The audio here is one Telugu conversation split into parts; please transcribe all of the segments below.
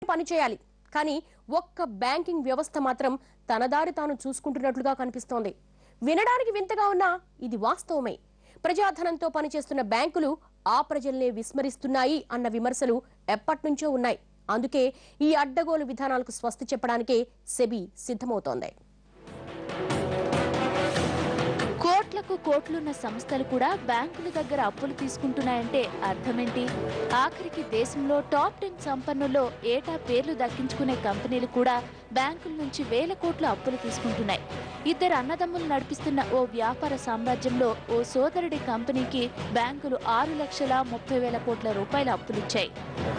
పనిచేయాలి కానీ ఒక్క బ్యాంకింగ్ వ్యవస్థ మాత్రం తన దారి తాను చూసుకుంటున్నట్లుగా కనిపిస్తోంది వినడానికి వింతగా ఉన్నా ఇది వాస్తవమే ప్రజాధనంతో పనిచేస్తున్న బ్యాంకులు ఆ ప్రజల్నే విస్మరిస్తున్నాయి అన్న విమర్శలు ఎప్పటినుంచో ఉన్నాయి అందుకే ఈ అడ్డగోలు విధానాలకు స్వస్తి చెప్పడానికే సెబీ సిద్ధమవుతోంది కోట్లకు కోట్లున్న సంస్థలు కూడా బ్యాంకుల దగ్గర అప్పులు తీసుకుంటున్నాయంటే అర్థమేంటి ఆఖరికి దేశంలో టాప్ టెన్ సంపన్నుల్లో ఏటా పేర్లు దక్కించుకునే కంపెనీలు కూడా బ్యాంకుల నుంచి వేల కోట్ల అప్పులు తీసుకుంటున్నాయి ఇద్దరు అన్నదమ్ములు నడిపిస్తున్న ఓ వ్యాపార సామ్రాజ్యంలో ఓ సోదరుడి కంపెనీకి బ్యాంకులు ఆరు లక్షల ముప్పై వేల కోట్ల రూపాయల అప్పులిచ్చాయి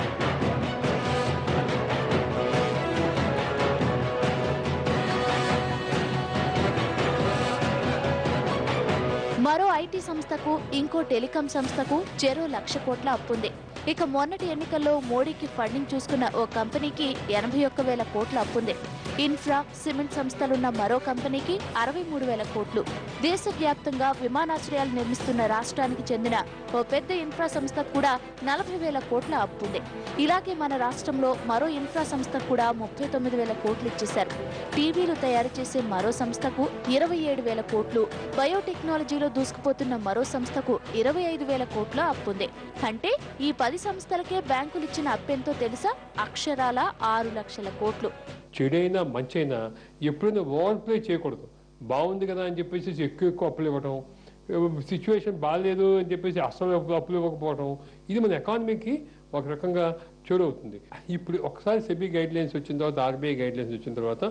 మరో ఐటీ సంస్థకు ఇంకో టెలికాం సంస్థకు చెరో లక్ష కోట్ల అప్పుంది ఇక మొన్నటి ఎన్నికల్లో మోడీకి ఫండింగ్ చూసుకున్న ఓ కంపెనీకి ఎనభై ఒక్క వేల కోట్ల అప్పుంది ఇన్ఫ్రా సిమెంట్ సంస్థలున్న మరో కంపెనీకి అరవై మూడు వేల కోట్లు దేశవ్యాప్తంగా విమానాశ్రయాలు నిర్మిస్తున్న రాష్ట్రానికి చెందిన ఓ పెద్ద ఇన్ఫ్రా సంస్థకు కూడా నలభై వేల కోట్ల అప్పుంది ఇలాగే మన రాష్ట్రంలో మరో ఇన్ఫ్రా సంస్థకు కూడా ముప్పై తొమ్మిది వేల కోట్లు ఇచ్చేశారు టీవీలు తయారు చేసే మరో సంస్థకు ఇరవై ఏడు వేల కోట్లు బయోటెక్నాలజీలో దూసుకుపోతున్న మరో సంస్థకు ఇరవై ఐదు వేల కోట్ల అప్పుంది అంటే ఈ పది సంస్థలకే బ్యాంకులు ఇచ్చిన అప్పెంతో తెలుసా అక్షరాల ఆరు లక్షల కోట్లు చెడైనా మంచైనా ఎప్పుడైనా ఓవర్ ప్లే చేయకూడదు బాగుంది కదా అని చెప్పేసి ఎక్కువ ఎక్కువ అప్పులు ఇవ్వటం సిచ్యువేషన్ బాగాలేదు అని చెప్పేసి అసలు అప్పు- అప్పులు ఇవ్వకపోవడం ఇది మన ఎకానమీకి ఒక రకంగా చెడు అవుతుంది ఇప్పుడు ఒకసారి సెబీ గైడ్ లైన్స్ వచ్చిన తర్వాత ఆర్బీఐ గైడ్ లైన్స్ వచ్చిన తర్వాత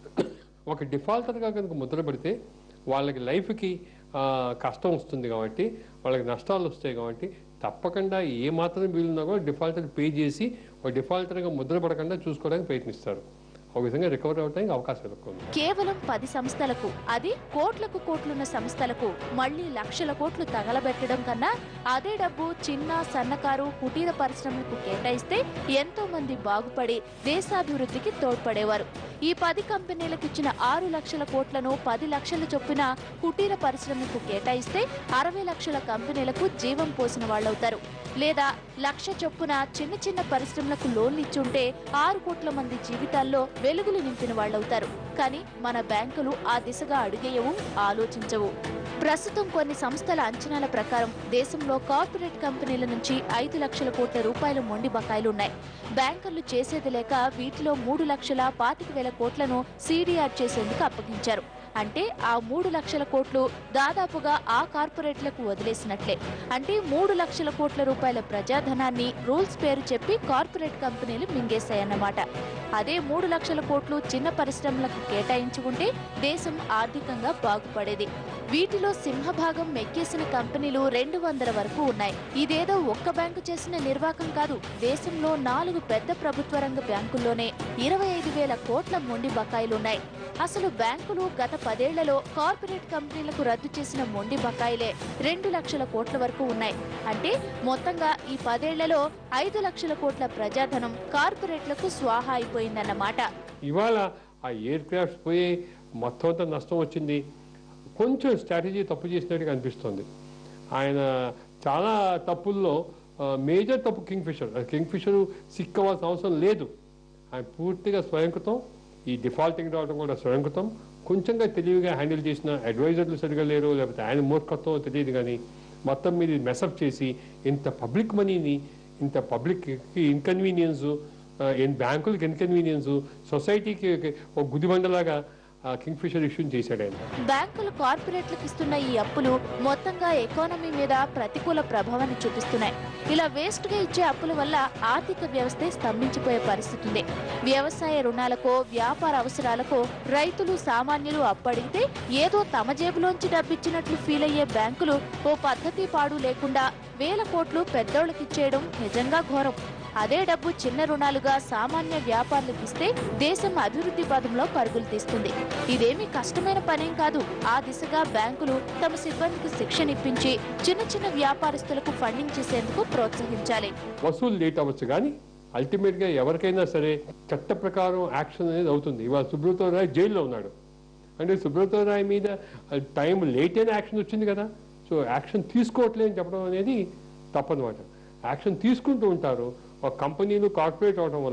ఒక డిఫాల్టర్గా కనుక ముద్ర పెడితే వాళ్ళకి లైఫ్కి ఆ, కష్టం వస్తుంది కాబట్టి వాళ్ళకి నష్టాలు వస్తాయి కాబట్టి తప్పకుండా ఏ మాత్రం వీలున్నా కూడా డిఫాల్టర్ పే చేసి ఒక డిఫాల్టర్గా ముద్ర పడకుండా చూసుకోవడానికి ప్రయత్నిస్తారు ఒక విధంగా రికవర్ అవడానికి అవకాశం ఎక్కువ ఉంది కేవలం పది సంస్థలకు అది కోట్లకు కోట్లున్న సంస్థలకు మళ్లీ లక్షల కోట్లు తగలబెట్టడం కన్నా అదే డబ్బు చిన్న సన్నకారు కుటీర పరిశ్రమలకు కేటాయిస్తే ఎంతో మంది బాగుపడి దేశాభివృద్ధికి తోడ్పడేవారు ఈ పది కంపెనీలకు ఇచ్చిన ఆరు లక్షల కోట్లను పది లక్షల చొప్పున కుటీర పరిశ్రమకు కేటాయిస్తే అరవై లక్షల కంపెనీలకు జీవం పోసిన వాళ్ళవుతారు లేదా లక్ష చొప్పున చిన్న చిన్న పరిశ్రమలకు లోన్లు ఇచ్చుంటే ఆరు కోట్ల మంది జీవితాల్లో వెలుగులు నింపిన వాళ్ళవుతారు కానీ మన బ్యాంకులు ఆ దిశగా అడుగేయవు ఆలోచించవు ప్రస్తుతం కొన్ని సంస్థల అంచనాల ప్రకారం దేశంలో కార్పొరేట్ కంపెనీల నుంచి ఐదు లక్షల కోట్ల రూపాయల మొండి బకాయిలు ఉన్నాయి బ్యాంకర్లు చేసేది లేక వీటిలో మూడు లక్షల పాతిక వేల కోట్లను సీడీఆర్ చేసేందుకు అప్పగించారు అంటే ఆ మూడు లక్షల కోట్లు దాదాపుగా ఆ కార్పొరేట్లకు వదిలేసినట్లే అంటే మూడు లక్షల కోట్ల రూపాయల ప్రజాధనాన్ని రూల్స్ పేరు చెప్పి కార్పొరేట్ కంపెనీలు మింగేశాయన్నమాట అదే మూడు లక్షల కోట్లు చిన్న పరిశ్రమలకు కేటాయించి ఉంటే దేశం ఆర్థికంగా బాగుపడేది వీటిలో సింహభాగం మెక్కేసిన కంపెనీలు రెండు వందల వరకు ఉన్నాయి ఇదేదో ఒక్క బ్యాంకు చేసిన నిర్వాకం కాదు దేశంలో నాలుగు పెద్ద ప్రభుత్వ రంగ బ్యాంకుల్లోనే ఇరవై ఐదు వేల కోట్ల మొండి బకాయిలున్నాయి అసలు బ్యాంకులు గత పదేళ్లలో కార్పొరేట్ కంపెనీలకు రద్దు చేసిన మొండి బకాయిలే రెండు లక్షల కోట్ల వరకు ఉన్నాయి అంటే మొత్తంగా ఈ పదేళ్లలో ఐదు లక్షల కోట్ల ప్రజాధనం కార్పొరేట్లకు స్వాహా అయిపోయిందన్నమాట ఇవాళ ఆ ఎయిర్ క్రాఫ్ట్స్ పోయి మొత్తం అంతా నష్టం వచ్చింది కొంచెం స్ట్రాటజీ తప్పు చేసినట్టుగా అనిపిస్తుంది ఆయన చాలా తప్పుల్లో మేజర్ తప్పు Kingfisher Kingfisher sick అవ్వాల్సిన అవసరం లేదు ఆయన పూర్తిగా స్వయంకృతం ఈ డిఫాల్టింగ్ రావడం కూడా స్వయంకృతం కొంచెంగా తెలివిగా హ్యాండిల్ చేసిన అడ్వైజర్లు సరిగా లేరు లేకపోతే ఆయన మూర్ఖత్వం తెలియదు కానీ మొత్తం మీద మెసప్ చేసి ఇంత పబ్లిక్ మనీని ఇంత పబ్లిక్కి ఇన్కన్వీనియన్స్ బ్యాంకులకి ఇన్కన్వీనియన్స్ సొసైటీకి ఒక గుదిబండలాగా కింగ్ ఫిషర్ ఇష్యూ చేశాడు ఆయన బ్యాంకులు కార్పొరేట్లకు ఇస్తున్న ఈ అప్పులు మొత్తంగా ఎకానమీ మీద ప్రతికూల ప్రభావాన్ని చూపిస్తున్నాయి ఇలా వేస్ట్ గా ఇచ్చే అప్పుల వల్ల ఆర్థిక వ్యవస్థే స్తంభించిపోయే పరిస్థితి ఉంది వ్యవసాయ రుణాలకో వ్యాపార అవసరాలకో రైతులు సామాన్యులు అప్పడిగితే ఏదో తమ జేబులోంచి డబ్బిచ్చినట్లు ఫీల్ అయ్యే బ్యాంకులు ఓ పద్ధతి పాడు లేకుండా వేల కోట్లు పెద్దోళ్ళకిచ్చేయడం నిజంగా ఘోరం అదే డబ్బు చిన్న రుణాలుగా సామాన్య వ్యాపారులకు ఇస్తే దేశం అభివృద్ధి పదంలో పరుగులు తీస్తుంది ఇదేమీ కష్టమైన పనేం కాదు ఆ దిశగా బ్యాంకులు తమ సిబ్బందికి శిక్షణ ఇప్పించి చిన్న చిన్న వ్యాపారస్తులకు ఫండింగ్ చేసేందుకు ప్రోత్సహించాలి వసూలు లేట్ అవ్వచ్చు కానీ అల్టిమేట్గా ఎవరికైనా సరే చట్ట ప్రకారం యాక్షన్ అనేది అవుతుంది ఇవాళ సుబ్రతో రాయ్ జైల్లో ఉన్నాడు అంటే సుబ్రతో రాయ్ మీద టైం లేట్ అయిన యాక్షన్ వచ్చింది కదా సో యాక్షన్ తీసుకోవట్లే అని చెప్పడం అనేది తప్పనమాట యాక్షన్ తీసుకుంటూ ఉంటారు ఒక కంపెనీలు కార్పొరేట్ అవడం వల్ల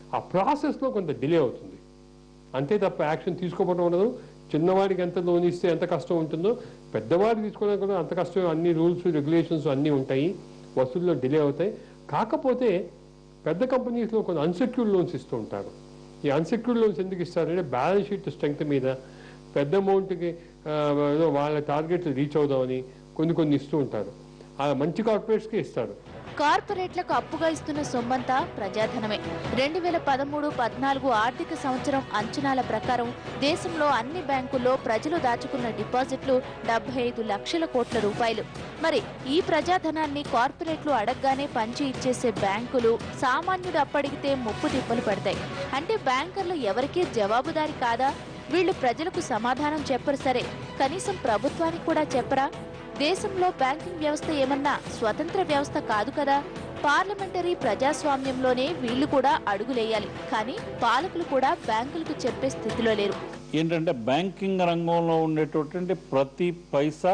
ఆ ప్రాసెస్లో కొంత డిలే అవుతుంది అంతే తప్ప యాక్షన్ తీసుకోవడం ఉండదు చిన్నవాడికి ఎంత లోన్ ఇస్తే ఎంత కష్టం ఉంటుందో పెద్దవాడికి తీసుకోవడానికి కూడా అంత కష్టం అన్ని రూల్స్ రెగ్యులేషన్స్ అన్నీ ఉంటాయి వసూల్లో డిలే అవుతాయి కాకపోతే పెద్ద కంపెనీస్లో కొన్ని అన్సెక్యూర్డ్ లోన్స్ ఇస్తూ ఉంటారు ఈ అన్సెక్యూర్డ్ లోన్స్ ఎందుకు ఇస్తారంటే బ్యాలెన్స్ షీట్ స్ట్రెంగ్త్ మీద పెద్ద అమౌంట్కి ఏదో వాళ్ళ టార్గెట్లు రీచ్ అవుదామని కొన్ని కొన్ని ఇస్తూ ఉంటారు ఆ మంచి కార్పొరేట్స్కి ఇస్తారు కార్పొరేట్లకు అప్పుగా ఇస్తున్న సొమ్మంతా ప్రజాధనమే రెండు వేల పదమూడు పద్నాలుగు ఆర్థిక సంవత్సరం అంచనాల ప్రకారం దేశంలో అన్ని బ్యాంకుల్లో ప్రజలు దాచుకున్న డిపాజిట్లు డెబ్బై ఐదు లక్షల కోట్ల రూపాయలు మరి ఈ ప్రజాధనాన్ని కార్పొరేట్లు అడగగానే పంచి ఇచ్చేసే బ్యాంకులు సామాన్యుడు అప్పడిగితే ముప్పు తిప్పలు పడతాయి అంటే బ్యాంకర్లు ఎవరికీ జవాబుదారి కాదా వీళ్ళు ప్రజలకు సమాధానం చెప్పరు సరే కనీసం ప్రభుత్వానికి కూడా చెప్పరా దేశంలో బ్యాంకింగ్ వ్యవస్థ ఏమన్నా స్వతంత్ర వ్యవస్థ కాదు కదా పార్లమెంటరీ ప్రజాస్వామ్యంలోనే వీళ్ళు కూడా అడుగులేయాలి కానీ పాలకులు కూడా బ్యాంకులకు చెప్పే స్థితిలో లేరు ఏంటంటే బ్యాంకింగ్ రంగంలో ఉండేటటువంటి ప్రతి పైసా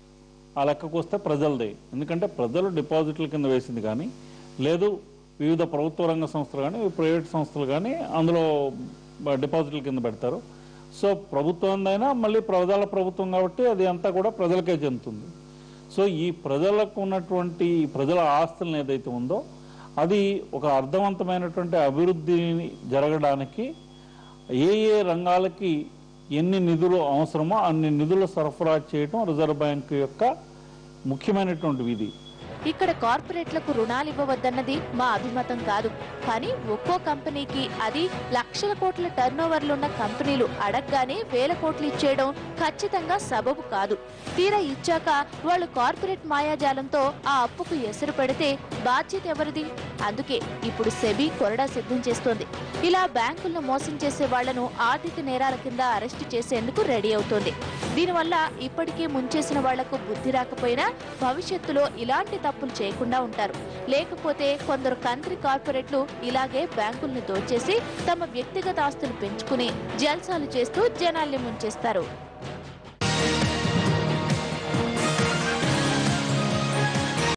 ఆ లెక్కకు వస్తే ప్రజలదే ఎందుకంటే ప్రజలు డిపాజిట్ల కింద వేసింది కానీ లేదు వివిధ ప్రభుత్వ రంగ సంస్థలు కానీ ప్రైవేట్ సంస్థలు కానీ అందులో బ- డిపాజిట్ల కింద పెడతారు సో ప్రభుత్వందైనా మళ్ళీ ప్రజల ప్రభుత్వం కాబట్టి అది అంతా కూడా ప్రజలకే చెందుతుంది సో ఈ ప్రజలకు ఉన్నటువంటి ఈ ప్రజల ఆస్తులను ఏదైతే ఉందో అది ఒక అర్థవంతమైనటువంటి అభివృద్ధి జరగడానికి ఏ ఏ రంగాలకి ఎన్ని నిధులు అవసరమో అన్ని నిధులు సరఫరా చేయటం రిజర్వ్ బ్యాంక్ యొక్క ముఖ్యమైనటువంటి విధి ఇక్కడ కార్పొరేట్లకు రుణాలు ఇవ్వవద్దన్నది మా అభిమతం కాదు కానీ ఒక్కో కంపెనీకి అది లక్షల కోట్ల టర్నోవర్లున్న కంపెనీలు అడగగానే వేల కోట్లు ఇచ్చేయడం ఖచ్చితంగా సబబు కాదు తీరా ఇచ్చాక వాళ్ళు కార్పొరేట్ మాయాజాలంతో ఆ అప్పుకు ఎసురు పెడితే బాధ్యత ఎవరిది అందుకే ఇప్పుడు సెబీ కొరడా సిద్ధం చేస్తోంది ఇలా బ్యాంకులను మోసం చేసే వాళ్లను ఆర్థిక నేరాల కింద అరెస్టు చేసేందుకు రెడీ అవుతోంది దీనివల్ల ఇప్పటికే ముంచేసిన వాళ్లకు బుద్ధి రాకపోయినా భవిష్యత్తులో ఇలాంటి తప్పులు చేయకుండా ఉంటారు లేకపోతే కొందరు కంట్రీ కార్పొరేట్లు ఇలాగే బ్యాంకుల్ని దోచేసి తమ వ్యక్తిగత ఆస్తులు పెంచుకుని జల్సాలు చేస్తూ జనాల్ని ముంచేస్తారు